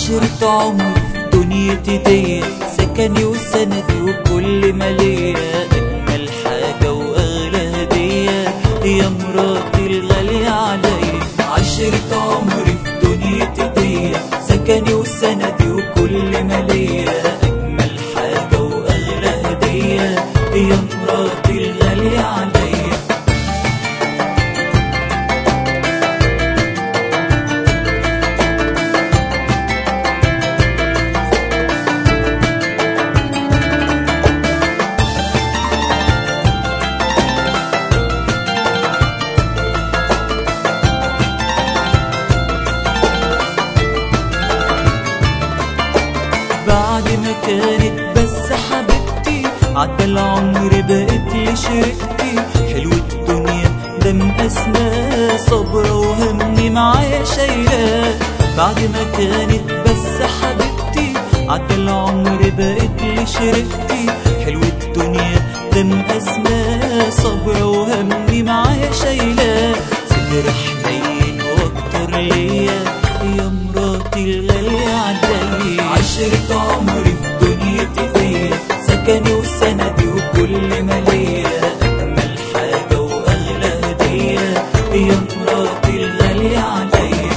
عشرة عمري في دنيتي دي سكني وسندي وكل ما ليا أجمل حاجة وأغلى هدية يا مراتي الغالية عليا عشرة عمري في دنيتي دي سكني وسندي وكل ما ليا أجمل حاجة وأغلى هدية يا مراتي الغالية عليا بعد ما كانت بس حبيبتي عدى العمر بقت لي شريكتي حلو الدنيا ده مقاسنا صبرة وهمني معايا شايلاه بعد ما كانت بس حبيبتي عدى العمر بقت لي شريكتي حلو الدنيا ده مقاسنا صبرة وهمني معايا شايلاه صدر حنين واكتر ليا يا مراتي الغالية عليا عشرة عمري في دنيتي فيا سكني وسندي وكل ما ليا أجمل حاجة وأغلى هدية يا مراتي الغالية عليا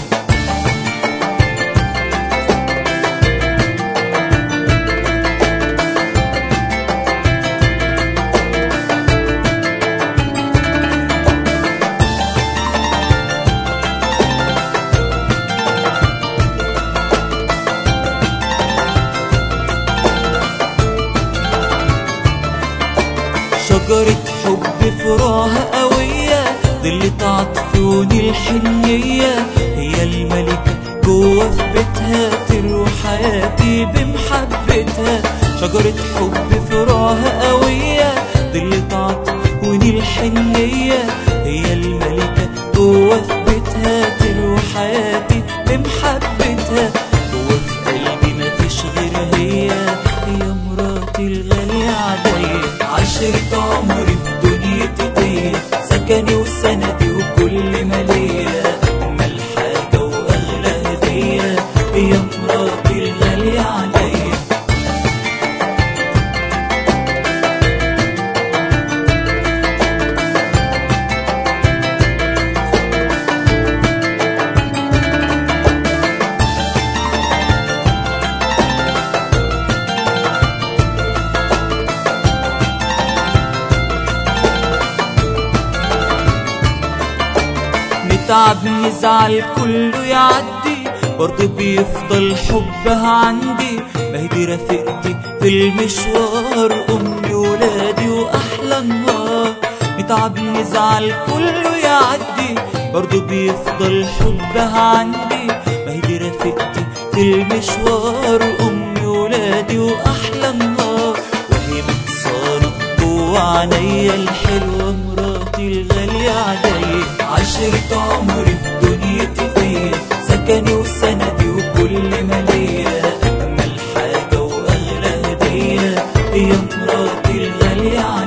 شجرة حب فراها قوية ظلت عطفوني الحنية هي الملكة جوا في بيتها تروح حياتي بمحبتها شجرة حب فراها قوية ظلت عطفوني الحنية هي الملكة جوا في بيتها تروح حياتي بمحبتها جوا في قلبي مفيش غير هي يا مراتي الغالية عليا عشرة عمري في دنيتي دي سكني وسندي وكل ما ليا أجمل حاجة وأغلى هدية يا مراتي الغالية عليا نتعب نزعل كله يعدي برضه بيفضل حبها عندي ما هي دي رفيقتي في المشوار امي ولادي واحلى نهار نتعب نزعل كله يعدي برضه بيفضل حبها عندي ما هي دي رفيقتي في المشوار امي ولادي واحلى نهار وهي متصانة جوا عينيا الحلوة مراتي الغالية عليا عشرة عمري في دنيتي فيا سكني وسندي وكل ما ليا أجمل حاجة وأغلى هدية هي مراتي الغالية عليا